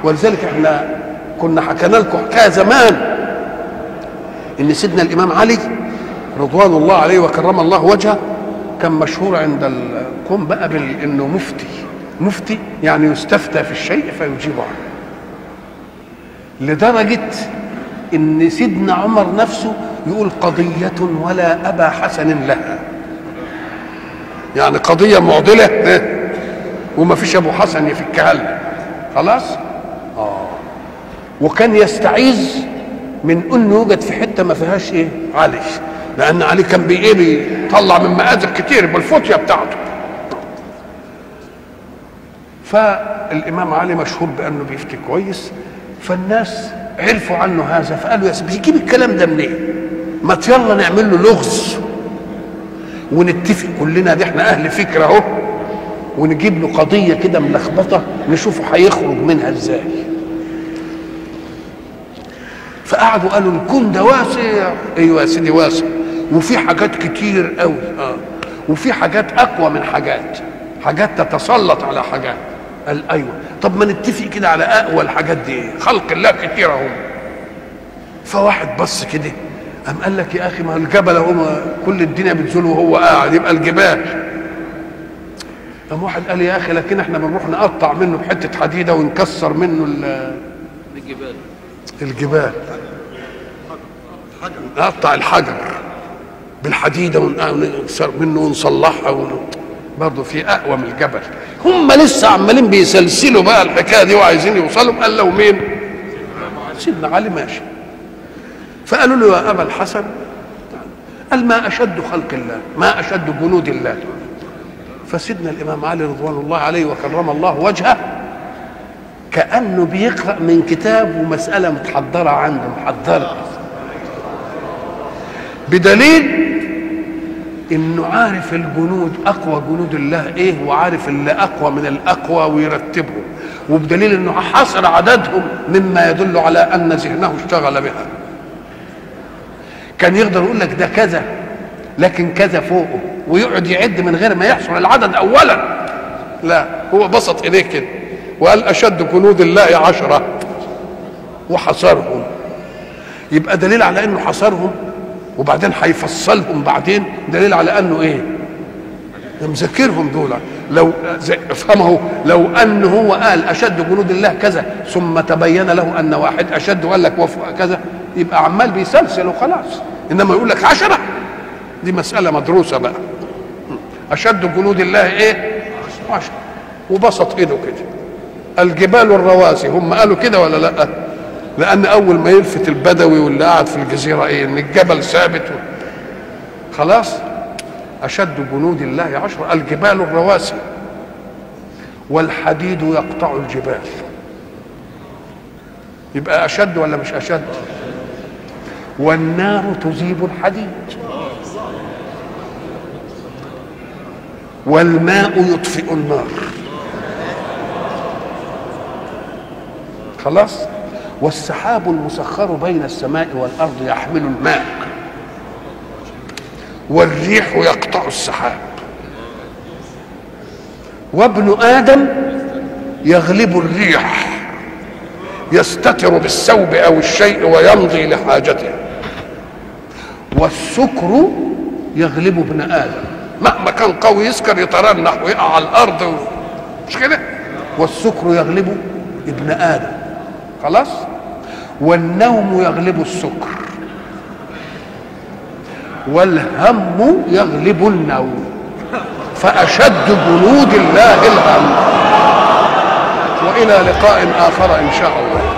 ولذلك احنا كنا حكينا لكم حكايه زمان ان سيدنا الامام علي رضوان الله عليه وكرم الله وجهه كان مشهور عند القوم بقى بال- انه مفتي مفتي يعني يستفتى في الشيء فيجيب عنه لدرجه ان سيدنا عمر نفسه يقول قضيه ولا ابا حسن لها يعني قضيه معضله إيه؟ وما فيش ابو حسن يفكها لنا خلاص اه وكان يستعيذ من انه يوجد في حته ما فيهاش ايه علي لان علي كان بي ايه بيطلع من مآزق كتير بالفتيه بتاعته فالامام علي مشهور بانه بيفتي كويس فالناس عرفوا عنه هذا فقالوا يا سيدي بيجيب الكلام ده منين ما يلا نعمل له لغز ونتفق كلنا دي احنا اهل فكره اهو ونجيب له قضيه كده ملخبطه نشوفه هيخرج منها ازاي فقعدوا قالوا الكون ده واسع ايوه يا سيدي واسع وفي حاجات كتير قوي اه وفي حاجات اقوى من حاجات حاجات تتسلط على حاجات قال ايوه طب ما نتفق كده على اقوى الحاجات دي ايه خلق الله كتير اهو فواحد بص كده قام قال لك يا اخي ما الجبل اهو ما كل الدنيا بتزول وهو قاعد يبقى الجبال قام واحد قال يا اخي لكن احنا بنروح نقطع منه بحته حديده ونكسر منه ال- الجبال الجبال نقطع الحجر بالحديده ونكسر منه ونصلحها ون... برضه في اقوى من الجبل هم لسه عمالين بيسلسلوا بقى الحكايه دي وعايزين يوصلوا قال له مين سيدنا علي ماشي فقالوا له يا ابا الحسن قال ما اشد خلق الله ما اشد جنود الله فسيدنا الامام علي رضوان الله عليه وكرم الله وجهه كانه بيقرا من كتاب ومساله متحضره عنده محضره بدليل انه عارف الجنود اقوى جنود الله ايه وعارف اللي اقوى من الاقوى ويرتبهم وبدليل انه حصر عددهم مما يدل على ان ذهنه اشتغل بها كان يقدر يقول لك ده كذا لكن كذا فوقه ويقعد يعد من غير ما يحصر العدد اولا لا هو بسط ايديه كده وقال اشد جنود الله عشره وحصرهم يبقى دليل على انه حصرهم وبعدين هيفصلهم بعدين دليل على انه ايه ده مذكرهم دول لو زي- افهمه لو انه هو قال اشد جنود الله كذا ثم تبين له ان واحد اشد وقال لك وفق كذا يبقى عمال بيسلسل وخلاص انما يقول لك عشرة دي مسألة مدروسة بقى أشد جنود الله إيه؟ عشرة وبسط إيده كده الجبال الرواسي هم قالوا كده ولا لا؟ لأن أول ما يلفت البدوي واللي قاعد في الجزيرة إيه؟ إن الجبل ثابت و... خلاص؟ أشد جنود الله عشرة الجبال الرواسي والحديد يقطع الجبال يبقى أشد ولا مش أشد؟ والنار تذيب الحديد والماء يطفئ النار خلاص والسحاب المسخر بين السماء والارض يحمل الماء والريح يقطع السحاب وابن ادم يغلب الريح يستتر بالثوب او الشيء ويمضي لحاجته والسكر يغلب ابن ادم مهما كان قوي يسكر يترنح ويقع على الارض و... مش كده والسكر يغلب ابن ادم خلاص والنوم يغلب السكر والهم يغلب النوم فاشد جنود الله الهم والى لقاء اخر ان شاء الله